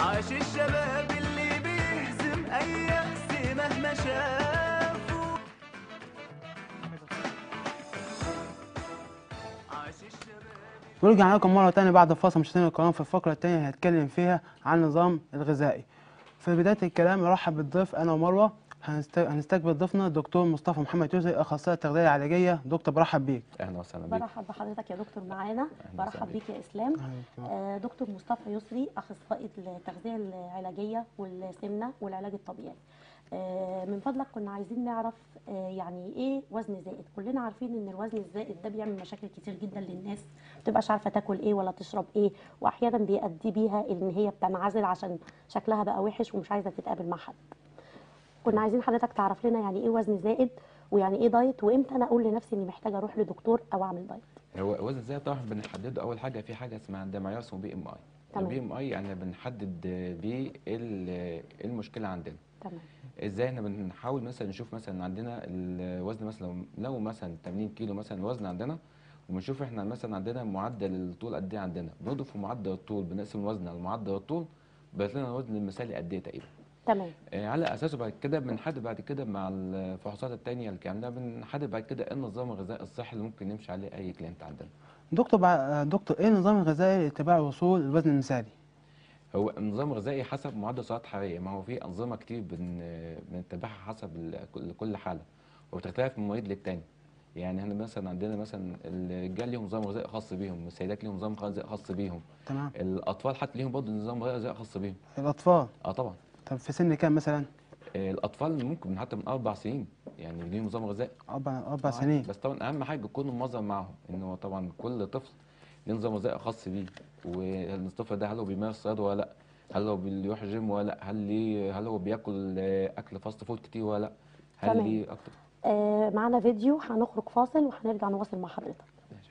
عاش الشباب اللي بيهزم اي يأس مهما شافوا عاش الشباب ورجعنا لكم مرة تانية بعد الفاصل مشاهدينا الكرام في الفقرة التانية هنتكلم فيها عن النظام الغذائي في بداية الكلام ارحب بالضيف أنا ومروة هنست- هنستقبل ضيفنا الدكتور مصطفى محمد يوسف أخصائي التغذية العلاجية دكتور برحب بيك اهلا وسهلا بيك برحب بحضرتك يا دكتور معانا أهلا برحب وسهلا بيك يا اسلام أهلا آه، دكتور مصطفى يسري اخصائي التغذيه العلاجيه والسمنه والعلاج الطبيعي آه، من فضلك كنا عايزين نعرف آه، يعني ايه وزن زائد كلنا عارفين ان الوزن الزائد ده بيعمل مشاكل كتير جدا للناس ما بتبقاش عارفه تاكل ايه ولا تشرب ايه واحيانا بيؤدي بيها ان هي بتنعزل عشان شكلها بقى وحش ومش عايزه تتقابل مع حد كنا عايزين حضرتك تعرف لنا يعني ايه وزن زائد ويعني ايه دايت وامتى انا اقول لنفسي اني محتاجه اروح لدكتور او اعمل دايت هو وزن الزائد طبعا بنحدده اول حاجه في حاجه اسمها عندنا معيار اسمه بي ام اي تمام. البي ام اي يعني بنحدد بيه ال- إيه المشكله عندنا تمام ازاي احنا بنحاول مثلا نشوف مثلا عندنا الوزن مثلا لو- لو مثلا 80 كيلو مثلا الوزن عندنا وبنشوف احنا مثلا عندنا معدل الطول قد ايه عندنا بنضرب في معدل الطول بنقسم الوزن على معدل الطول بيطلع لنا الوزن المثالي قد ايه تقريبا تمام آه، على اساسه بعد كده بنحدد بعد كده مع الفحوصات التانية اللي عندنا بنحدد بعد كده ايه النظام الغذائي الصحي اللي ممكن نمشي عليه اي كلينت عندنا دكتور بع... دكتور إيه النظام الغذائي لاتباع وصول الوزن المثالي؟ هو النظام الغذائي حسب معدل سعرات حراريه ما هو في انظمه كتير بن بنتبعها حسب ال- كل- كل حاله وبتختلف من مريض للتاني يعني احنا مثلا عندنا مثلا الرجال ليهم نظام غذائي خاص بيهم السيدات ليهم نظام غذائي خاص بيهم تمام الاطفال حتى ليهم برضه نظام غذائي خاص بيهم الأطفال اه طبعا طب في سن كام مثلا؟ آه، الاطفال ممكن حتى من اربع سنين يعني ليهم نظام غذائي أربع أربع آه، سنين بس طبعا اهم حاجه يكون منظم معاهم ان هو طبعا كل طفل ليه نظام غذائي خاص بيه والطفل ده هل هو بيمارس رياضه ولا لا هل هو بيروح جيم ولا لا هل ليه هل هو بياكل آه، اكل فاست فود كتير ولا لا هل تمام. ليه اكتر آه معانا فيديو هنخرج فاصل وهنرجع نواصل مع حضرتك ماشي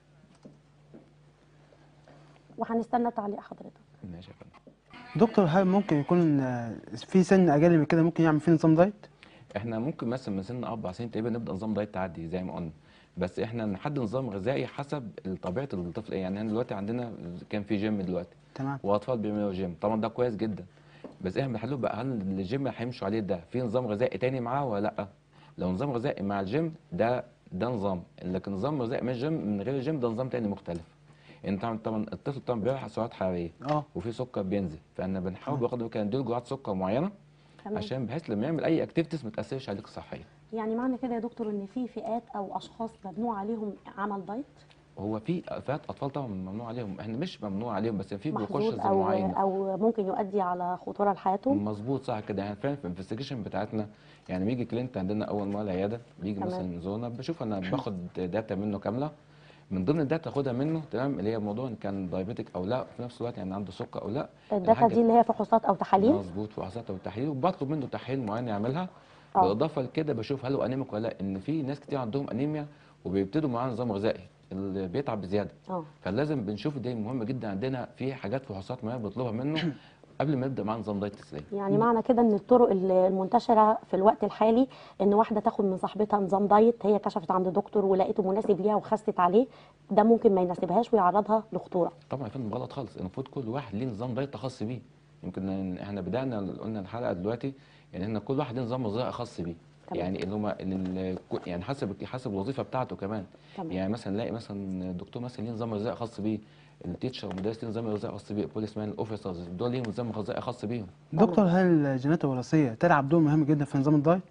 وهنستنى تعليق حضرتك ماشي يا فندم دكتور هل ممكن يكون آه، في سن أقل من كده ممكن يعمل فيه نظام دايت؟ احنا ممكن مثلا من سن اربع سنين تقريبا نبدا نظام دايت تعدي زي ما قلنا بس احنا نحدد نظام غذائي حسب طبيعه الطفل ايه يعني احنا دلوقتي عندنا كان في جيم دلوقتي تمام واطفال بيعملوا جيم طبعا ده كويس جدا بس احنا بنحلله بقى هل الجيم اللي هيمشوا عليه ده في نظام غذائي تاني معاه ولا لا لو نظام غذائي مع الجيم ده ده نظام لكن نظام غذائي مع الجيم من غير الجيم ده نظام تاني مختلف انت طبعا طبعا الطفل طبعا بيروح سعرات حراريه اه وفي سكر بينزل فاحنا بنحاول باخد كده نديله جرعات سكر معينه تمام عشان بحيث لما يعمل اي اكتيفيتيز ما تاثرش عليك صحيا يعني معنى كده يا دكتور ان في فئات او اشخاص ممنوع عليهم عمل دايت هو في فئات اطفال طبعا ممنوع عليهم احنا مش ممنوع عليهم بس في محظوظ بروكوشنز او معينه او ممكن يؤدي على خطوره لحياتهم مظبوط صح كده يعني فعلا في الانفستيجيشن بتاعتنا يعني بيجي كلينت عندنا اول مره العياده بيجي تمام. مثلا زونا بشوف انا باخد داتا منه كامله من ضمن الداتا اخدها منه تمام اللي هي موضوع ان كان دايبيتك او لا في نفس الوقت يعني عنده سكر او لا الداتا الحاجة- دي اللي هي فحوصات او تحاليل مظبوط فحوصات وتحاليل وبطلب منه تحليل معين يعملها آه. بالاضافه لكده بشوف هل هو انيميك ولا لا ان في ناس كتير عندهم انيميا وبيبتدوا معاه نظام غذائي اللي بيتعب بزياده اه فلازم بنشوف دي مهمه جدا عندنا في حاجات فحوصات معينه بنطلبها منه قبل ما نبدا معاه نظام دايت ازاي يعني معنى كده ان الطرق ال- المنتشره في الوقت الحالي ان واحده تاخد من صاحبتها نظام دايت هي كشفت عند دكتور ولقيته مناسب ليها وخست عليه ده ممكن ما يناسبهاش ويعرضها لخطوره طبعا يا فندم غلط خالص المفروض كل واحد ليه نظام دايت خاص بيه يمكن إن احنا بدانا قلنا الحلقه دلوقتي يعني احنا كل واحد ليه نظام غذائي خاص بيه تمام. يعني اللي هم يعني حسب حسب الوظيفه بتاعته كمان تمام. يعني مثلا نلاقي مثلا الدكتور مثلا ليه نظام غذائي خاص بيه التيتشر المدرس ليه نظام غذائي خاص بيه البوليس مان الاوفيسرز دول ليهم نظام غذائي خاص بيهم دكتور هل الجينات الوراثية تلعب دور مهم جدا في نظام الدايت؟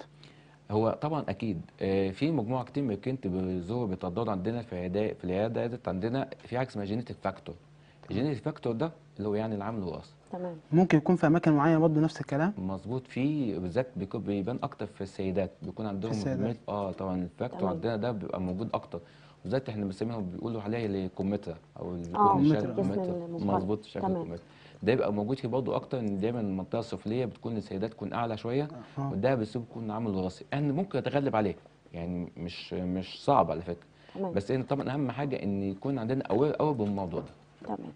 هو طبعا اكيد آه، في مجموعه كتير من الكنت بيزوروا بيترددوا عندنا في عياده في العياده ديت عندنا في حاجه اسمها جينيتك فاكتور الجينيتك فاكتور ده اللي هو يعني العامل الوراثي تمام ممكن يكون في أماكن معينة برضه نفس الكلام؟ مظبوط في بالذات بيكون بيبان اكتر في السيدات بيكون عندهم السيدات. ميل- اه طبعا الفاكتور تمام. عندنا ده بيبقى موجود اكتر بالذات احنا بنسميها بيقولوا عليها الكمثرى او اللي آه، بيكون الشكل الجسم الكمثرى. المصغر. مظبوط شكل تمام. الكمثرى ده يبقى موجود فيه برضه اكتر ان دايما المنطقه السفليه بتكون السيدات تكون اعلى شويه آه. وده بس بيكون عامل وراثي ان ممكن يتغلب عليه يعني مش مش صعب على فكره تمام بس إن طبعا اهم حاجه ان يكون عندنا اوير قوي بالموضوع ده تمام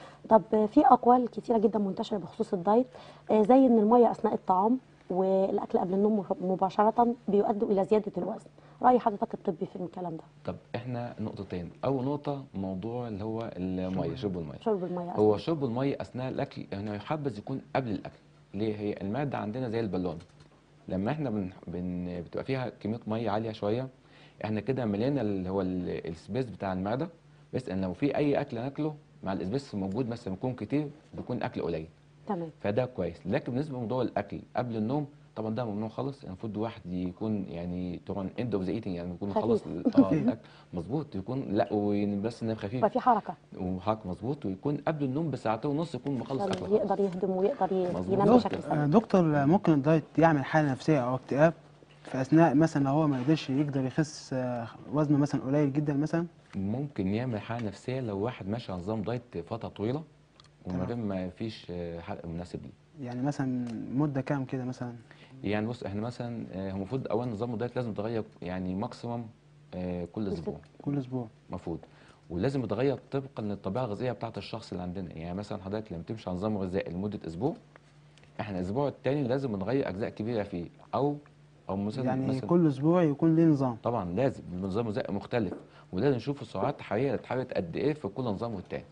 طب في اقوال كتيره جدا منتشره بخصوص الدايت آه، زي ان الميه اثناء الطعام والاكل قبل النوم مباشره بيؤدوا الى زياده الوزن راي حضرتك الطبي في الكلام ده طب احنا نقطتين اول نقطه موضوع اللي هو الميه شرب الميه شرب الميه هو شرب الميه اثناء الاكل يعني يحبذ يكون قبل الاكل ليه هي المعده عندنا زي البالون لما احنا بن... بن... بتبقى فيها كميه ميه عاليه شويه احنا كده ملينا اللي هو ال- السبيس بتاع المعده بس ان لو في اي اكل ناكله مع السبيس موجود مثلا يكون كتير بيكون اكل قليل تمام فده كويس لكن بالنسبه لموضوع الاكل قبل النوم طبعا ده ممنوع خالص المفروض الواحد يكون يعني طبعا اند اوف ذا ايتنج يعني يكون خفيف. خلص ال- اه الاكل مظبوط يكون لا وبس انه خفيف يبقى في حركه وحركه مظبوط ويكون قبل النوم بساعتين ونص يكون مخلص عشان اكل خالص يقدر يهضم ويقدر ي- مظبوط. ينام دكتور، بشكل آه، سليم دكتور ممكن الدايت يعمل حالة نفسية أو اكتئاب في أثناء مثلا لو هو ما قدرش يقدر يخس آه، وزنه مثلا قليل جدا مثلا ممكن يعمل حاله نفسيه لو واحد ماشي على نظام دايت فتره طويله ومن تمام. غير ما فيش آه، حرق مناسب ليه يعني مثلا مدة كام كده مثلا يعني بص احنا مثلا آه، هو المفروض اولا نظام الدايت لازم يتغير يعني ماكسيمم كل اسبوع كل أسبوع المفروض ولازم يتغير طبقا للطبيعه الغذائيه بتاعه الشخص اللي عندنا يعني مثلا حضرتك لما تمشي على نظام غذائي لمده اسبوع احنا الاسبوع الثاني لازم نغير اجزاء كبيره فيه او او مثلا يعني مثلا كل أسبوع يكون ليه نظام طبعا لازم نظام غذائي مختلف ولازم نشوف السعرات الحراريه اتحرقت قد ايه في كل نظام والتاني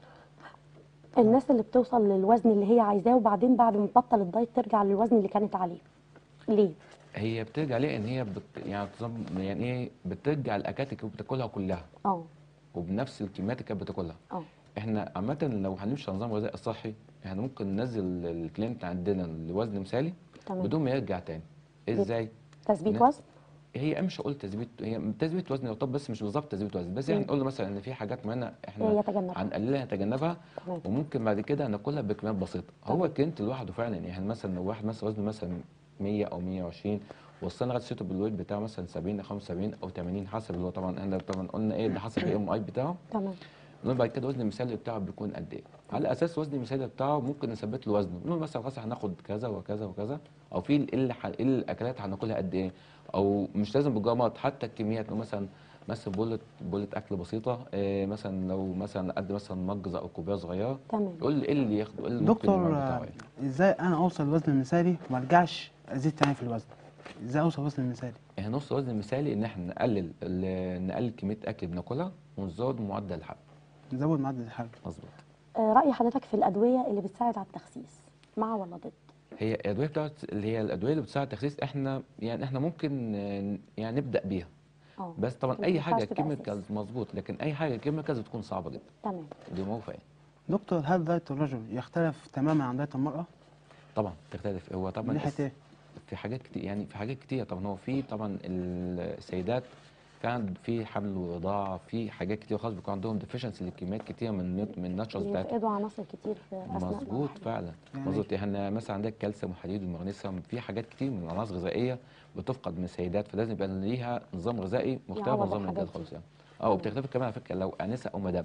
الناس اللي بتوصل للوزن اللي هي عايزاه وبعدين بعد ما تبطل الدايت ترجع للوزن اللي كانت عليه ليه هي بترجع ليه ان هي بت... يعني نظام يعني ايه بترجع الاكلات اللي بتاكلها كلها اه وبنفس الكميات اللي كانت بتاكلها اه احنا عامه لو هنمشي على نظام غذائي صحي احنا ممكن ننزل الكلينت عندنا لوزن مثالي تمام بدون ما يرجع تاني ازاي تثبيت لا. وزن هي مش هقول تثبيت هي تثبيت وزن يعتبر بس مش بالظبط تثبيت وزن بس يعني مم. نقول له مثلا ان في حاجات معينه احنا يتجنبها هنقللها نتجنبها تمام وممكن بعد كده ناكلها بكميات بسيطه هو تمام. الكلينت لوحده فعلا يعني مثلا لو واحد مثلا وزنه مثلا 100 او 120 وصلنا لغايه سيتو بالويت بتاعه مثلا 70 او 75 او 80 حسب اللي هو طبعا احنا طبعا قلنا ايه ده حسب الام اي بتاعه تمام نقول بعد كده وزن المثالي بتاعه بيكون قد ايه على اساس وزن المثالي بتاعه ممكن نثبت له وزنه نقول مثلا خلاص هناخد كذا وكذا وكذا او في ايه اللي ح- إيه الاكلات هناكلها قد ايه او مش لازم بالجرامات حتى الكميات لو مثلا مثلا بولة بولة اكل بسيطه إيه مثلا لو مثلا قد مثلا مجزه او كوبايه صغيره تمام يقول لي ايه اللي ياخده ايه اللي ممكن دكتور الوزن آه، بتاعه ايه ازاي انا اوصل للوزن المثالي وما ارجعش ازيد تاني في الوزن ازاي اوصل للوزن المثالي يعني نص الوزن المثالي ان احنا نقلل ال- نقلل كميه اكل بناكلها ونزود معدل الحرق نزود معدل الحرق مظبوط آه راي حضرتك في الادويه اللي بتساعد على التخسيس مع ولا ضد هي الادويه بتاعت اللي هي الادويه اللي بتساعد التخسيس احنا يعني احنا ممكن آه، يعني نبدا بيها اه بس طبعا ما اي ينفعش حاجه تبقى كيميكالز مظبوط لكن اي حاجه كيميكالز بتكون صعبه جدا تمام دي موافقه يعني. دكتور هل دايت الرجل يختلف تماما عن دايت المرأة؟ طبعا تختلف هو من طبعا ناحية الس- ايه؟ في حاجات كتير يعني في حاجات كتير طبعا هو في طبعا السيدات فعلا في حمل ورضاعه في حاجات كتير خالص بيكون عندهم ديفيشنسي لكميات كتير من النيوت- من الناتشرز بتاعتهم بيفقدوا عناصر كتير في اثناء مظبوط الحمل. فعلا يعني مظبوط احنا مثلا عندك كالسيوم وحديد ومغنيسيوم في حاجات كتير من العناصر الغذائيه بتفقد من السيدات فلازم يبقى ليها نظام غذائي مختلف عن يعوض نظام الحاجات الرجال دي. خالص يعني اه وبتختلف كمان على فكره لو انسه او مدام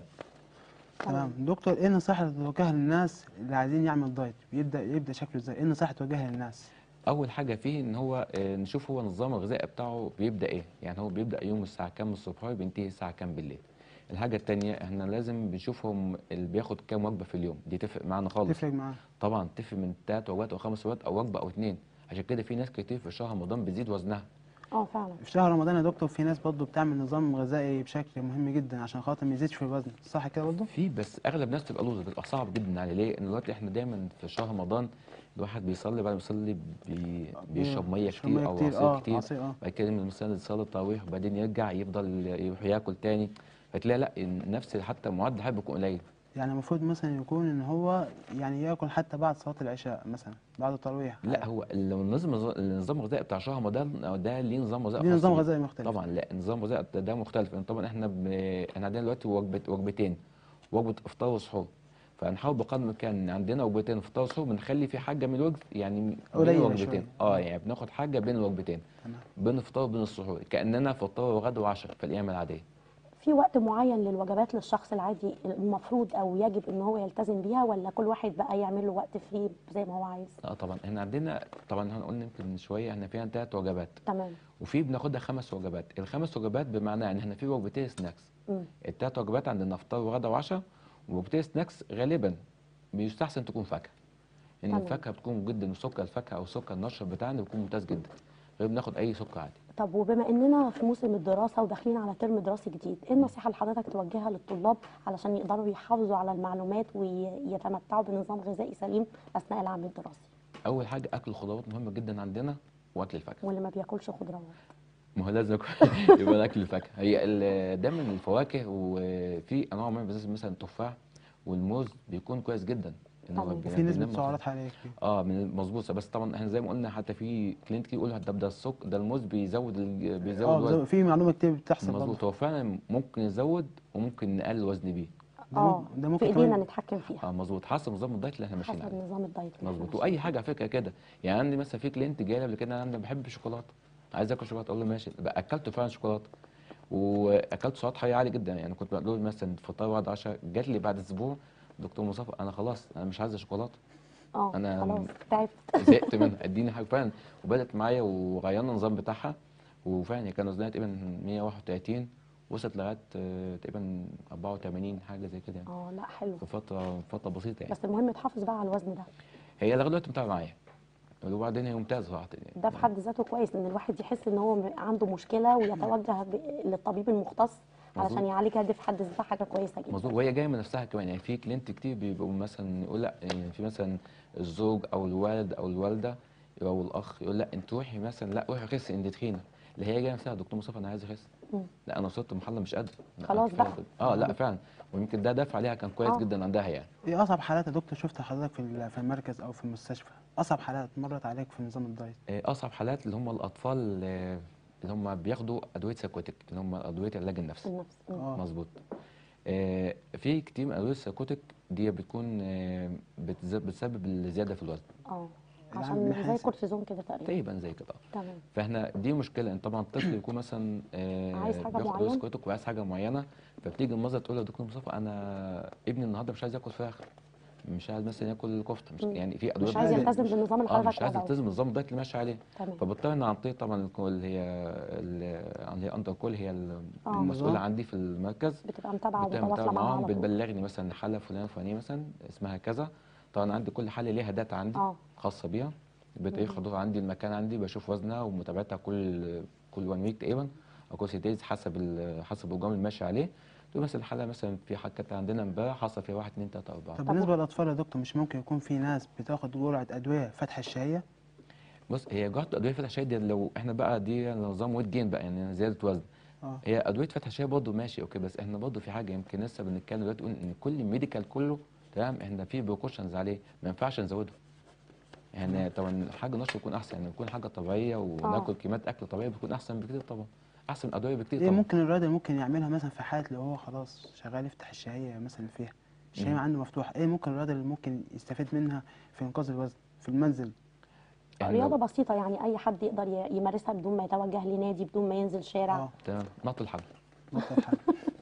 تمام دكتور ايه النصيحة اللي توجهها للناس اللي عايزين يعمل دايت يبدأ يبدأ شكله ازاي؟ ايه النصيحة توجهها للناس؟ اول حاجه فيه ان هو آه، نشوف هو النظام الغذائي بتاعه بيبدا ايه يعني هو بيبدا يوم الساعه كام الصبح وبينتهي الساعه كام بالليل الحاجه التانية احنا لازم بنشوفهم اللي بياخد كام وجبه في اليوم دي تفرق معانا خالص تفرق معاه طبعا تفرق من ثلاث وجبات او خمس وجبات او وجبه او اتنين عشان كده في ناس كتير في شهر رمضان بتزيد وزنها اه فعلا في شهر رمضان يا دكتور في ناس برضه بتعمل نظام غذائي بشكل مهم جدا عشان خاطر ما يزيدش في الوزن صح كده برضه؟ في بس اغلب الناس بتبقى لوزر بتبقى صعب جدا عليه ليه؟ ان دلوقتي احنا دايما في شهر رمضان الواحد بيصلي بعد ما يصلي بي... بيشرب ميه بيشرب كتير او عصير اه كتير عصير اه بعد كده مثلا يصلي التراويح وبعدين يرجع يفضل يروح ياكل تاني فتلاقي لا نفس حتى معدل الحرق بيكون قليل يعني المفروض مثلا يكون ان هو يعني ياكل حتى بعد صلاة العشاء مثلا بعد التراويح لا هو لو النظام النظام الغذائي بتاع شهر رمضان ده ليه نظام غذائي دي خاص نظام بيه. غذائي مختلف طبعا لا نظام غذائي ده- ده مختلف لان طبعا احنا ب... احنا عندنا دلوقتي وجبه وجبتين وجبه افطار وسحور فنحاول بقدر الامكان عندنا وجبتين افطار وسحور بنخلي في حاجه من الوجبه يعني بين قليلة الوجبتين شوية. اه يعني بناخد حاجه بين الوجبتين تمام بين الفطار وبين السحور كاننا فطار وغدا وعشاء في الايام العاديه في وقت معين للوجبات للشخص العادي المفروض او يجب ان هو يلتزم بيها ولا كل واحد بقى يعمل له وقت فري زي ما هو عايز اه طبعا احنا عندنا طبعا احنا قلنا يمكن من شويه احنا فيها ثلاث وجبات تمام وفي بناخدها خمس وجبات الخمس وجبات بمعنى ان احنا في وجبتين سناكس مم. التلات وجبات عندنا فطار وغدا وعشاء ووجبتين سناكس غالبا بيستحسن تكون فاكهه ان تمام. الفاكهه بتكون جدا وسكر الفاكهه او سكر النشر بتاعنا بيكون ممتاز جدا غير بناخد اي سكر عادي طب وبما اننا في موسم الدراسه وداخلين على ترم دراسي جديد ايه النصيحه اللي حضرتك توجهها للطلاب علشان يقدروا يحافظوا على المعلومات ويتمتعوا بنظام غذائي سليم اثناء العام الدراسي اول حاجه اكل الخضروات مهمه جدا عندنا واكل الفاكهه واللي ما بياكلش خضروات ما هو لازم يكون- يبقى ناكل الفاكهه هي ال- دايما الفواكه وفي انواع معينه بالذات مثلا التفاح والموز بيكون كويس جدا إن هو طبعاً. بي- وفي نسبة بينمي سعرات حرارية كتير اه من مظبوطه بس طبعا احنا زي ما قلنا حتى في كلينت كتير يقول ده ده السك ده الموز بيزود ال- بيزود اه وزن بز- في معلومة كتير بتحصل مظبوط برضه هو فعلا ممكن يزود وممكن نقلل وزن بيه ده اه ممكن- ده في ممكن ايدينا كمان- نتحكم فيها اه مظبوط حسب نظام الدايت اللي احنا ماشيين حسب عليه نظام الدايت اللي إحنا مظبوط ماشيين واي حاجه على فكره كده يعني عندي مثلا في كلينت جاي لي قبل كده انا بحب الشوكولاته عايز اكل شوكولاته اقول له ماشي بقى اكلته فعلا شوكولاته واكلت سعرات حراريه عاليه جدا يعني كنت بقول له مثلا فطار بعد 10 جات لي بعد اسبوع دكتور مصطفى انا خلاص انا مش عايز شوكولاته اه أنا- خلاص تعبت زهقت منها اديني حاجه فعلا وبدات معايا وغيرنا النظام بتاعها وفعلا هي كان وزنها تقريبا 131 وصلت لغايه آه، تقريبا 84 حاجه زي كده يعني اه لا حلو في فتره فتره بسيطه يعني بس المهم تحافظ بقى على الوزن ده هي لغايه دلوقتي متابعه معايا وبعدين هي ممتازه صراحه يعني. ده في حد ذاته كويس ان الواحد يحس ان هو م- عنده مشكله ويتوجه ب- للطبيب المختص علشان مظبوط. يعالجها دي في حد ذاتها حاجه كويسه جدا مظبوط وهي جايه من نفسها كمان يعني في كلينت كتير بيبقوا مثلا يقول لا يعني في مثلا الزوج او الوالد او الوالده او الاخ يقول لا انت روحي مثلا لا روحي خسي انت تخينه اللي هي جايه نفسها دكتور مصطفى انا عايز اخس مم. لا انا وصلت لمرحله مش قادره لا، خلاص كفاية بقى. كده. اه لا فعلا ويمكن ده دافع عليها كان كويس آه. جدا عندها يعني ايه اصعب حالات يا دكتور شفتها حضرتك في ال- في المركز او في المستشفى اصعب حالات مرت عليك في نظام الدايت آه، اصعب حالات اللي هم الاطفال آه، اللي هم بياخدوا ادويه سيكوتيك اللي هم ادويه علاج النفس النفس مم. اه مظبوط آه، في كتير من ادويه السيكوتيك دي بتكون آه، بتز- بتسبب الزياده في الوزن اه العقل عشان زي بيحاسب. الكورتيزون كده تقريبا تقريبا زي كده تمام فاحنا دي مشكله ان طبعا الطفل يكون مثلا آه، عايز حاجة بياخد معينة؟ سكوتك وعايز حاجه معينه فبتيجي المرضى تقول له يا دكتور مصطفى انا ابني النهارده مش عايز ياكل فراخ مش عايز مثلا ياكل كفته مش مم. يعني في ادويه مش عايز بقى- يلتزم بالنظام اللي اه مش حضرتك عايز وضعه يلتزم بالنظام الدايت اللي ماشي عليه تمام فبضطر ان عن طريق طبعا الكو- اللي هي ال- اللي هي اندر كول هي ال- آه. المسؤوله نظام. عندي في المركز بتبقى متابعه بتبقى ومتواصله متابعة معاها معاهم على طول بتبلغني مثلا حاله فلانيه فلانيه مثلا اسمها كذا طبعا عندي كل حاله ليها داتا عندي اه خاصه بيها بتاريخ مم. حضور عندي المكان عندي بشوف وزنها ومتابعتها كل كل وان ويك تقريبا او كل دايز حسب ال- حسب البروجرام اللي ماشي عليه تقول مثلا الحاله مثلا في حاجه كانت عندنا امبارح حصل فيها 1 2 3 4 طب بالنسبة للأطفال يا دكتور مش ممكن يكون في ناس بتاخد جرعة أدوية فتح الشهية بص هي جرعه ادويه فتح الشهيه دي لو احنا بقى دي نظام ويت جين بقى يعني زياده وزن اه هي ادويه فتح الشهيه برضه ماشي اوكي بس احنا برضه في حاجه يمكن لسه بنتكلم دلوقتي نقول ان كل ميديكال كله تمام احنا في بريكوشنز عليه ما ينفعش نزوده يعني طبعا الحاجه نشر يكون احسن يعني يكون حاجه طبيعيه وناكل كميات اكل طبيعيه بيكون احسن بكتير طبعا احسن من الادويه بكتير ايه طبعا ممكن الرياضة ممكن يعملها مثلا في حالة لو هو خلاص شغال يفتح الشهية مثلا فيها الشهية مم. عنده مفتوحة ايه ممكن الرياضة اللي ممكن يستفيد منها في إنقاذ الوزن في المنزل إحنا رياضه لو- بسيطه يعني اي حد يقدر ي- يمارسها بدون ما يتوجه لنادي بدون ما ينزل شارع اه تمام نط الحبل نقطة الحل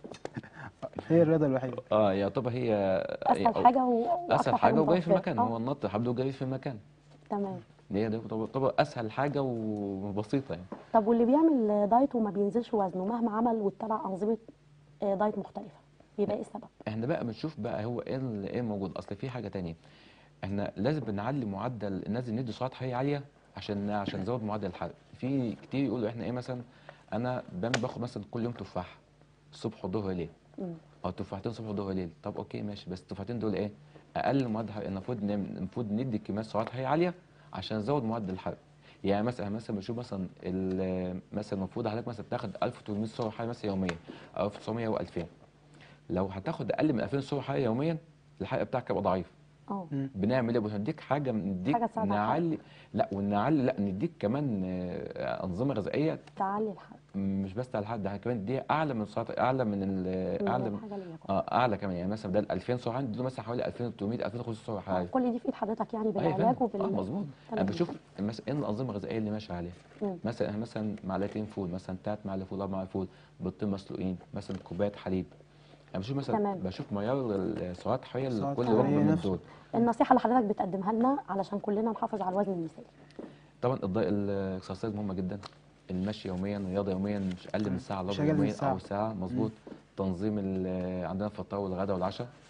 هي الرياضة الوحيدة اه يعتبر هي اسهل هي- حاجه و- واكتر اسهل حاجه وجاي في متوفرة. المكان آه، هو النط الحبل وجاي في المكان تمام هي ده طبعا طبعا اسهل حاجه وبسيطه يعني طب واللي بيعمل دايت وما بينزلش وزنه مهما عمل واتبع انظمه آه، دايت مختلفه بيبقى ايه السبب احنا بقى بنشوف بقى هو ايه ال- ايه موجود اصل في حاجه تانية احنا لازم بنعلي معدل الناس اللي ندي سعرات حراريه عاليه عشان عشان نزود معدل الحرق في كتير يقولوا احنا ايه مثلا انا بعمل باخد مثلا كل يوم تفاح الصبح وظهر ليل مم. او تفاحتين صبح وظهر ليل طب اوكي ماشي بس التفاحتين دول ايه اقل معدل حرق المفروض نعمل- المفروض ندي كميات سعرات حراريه عاليه عشان نزود معدل الحرق يعني مثلا مثلا بشوف مثلا ال- مثلا المفروض حضرتك مثلا تاخد 1800 سعر حراري مثلا يوميا او 1900 و2000 لو هتاخد اقل من 2000 سعر حراري يوميا الحرق بتاعك هيبقى ضعيف اه بنعمل ايه بنديك حاجه نديك حاجة تساعد على الحرق. نعلي لا ونعلي لا نديك كمان آه، انظمه غذائيه تعلي الحرق مش بس على الحد ده كمان دي اعلى من السعرات اعلى من ال- اعلى من الحاجه اللي بياكلها اه اعلى كمان يعني مثلا ده ال 2000 سعر عندي دول مثلا حوالي 2300 2500 سعر آه، حراري كل دي في ايد حضرتك يعني أيوة بالعلاج فاهم. وبال اه مظبوط انا تمام. بشوف مثلا ايه الانظمه الغذائيه اللي ماشيه عليها مم. مثلا إحنا مثلا معلقتين فول مثلا ثلاث معلقة فول اربع معلقة فول بيضتين مسلوقين مثلا كوبايه حليب انا بشوف مثلا تمام. بشوف معيار السعرات الحراريه السعرات لكل الحرارية وجبه من نفسه. دول النصيحه اللي حضرتك بتقدمها لنا علشان كلنا نحافظ على الوزن المثالي طبعا الض- الاكسرسايز مهمه جدا المشي يوميا الرياضه يوميا مش اقل من ساعه مش الا أقل من يوميا ساعة. او ساعه مظبوط تنظيم ال- عندنا الفطار والغداء والعشاء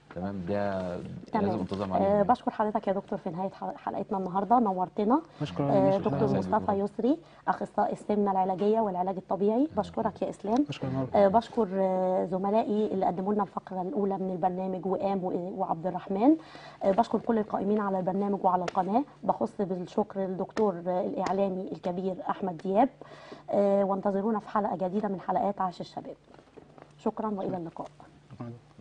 تمام ده تمام. لازم انتظام آه عليه بشكر حضرتك يا دكتور في نهايه حل- حلقتنا النهارده نورتنا بشكر آه بشكر دكتور حضرتك. مصطفى يسري اخصائي السمنه العلاجيه والعلاج الطبيعي بشكرك يا اسلام بشكر مروه آه بشكر آه زملائي اللي قدموا لنا الفقره الاولى من البرنامج وئام و- وعبد الرحمن آه بشكر كل القائمين على البرنامج وعلى القناه بخص بالشكر الدكتور آه الاعلامي الكبير احمد دياب آه وانتظرونا في حلقه جديده من حلقات عاش الشباب شكرا والى اللقاء شكراً.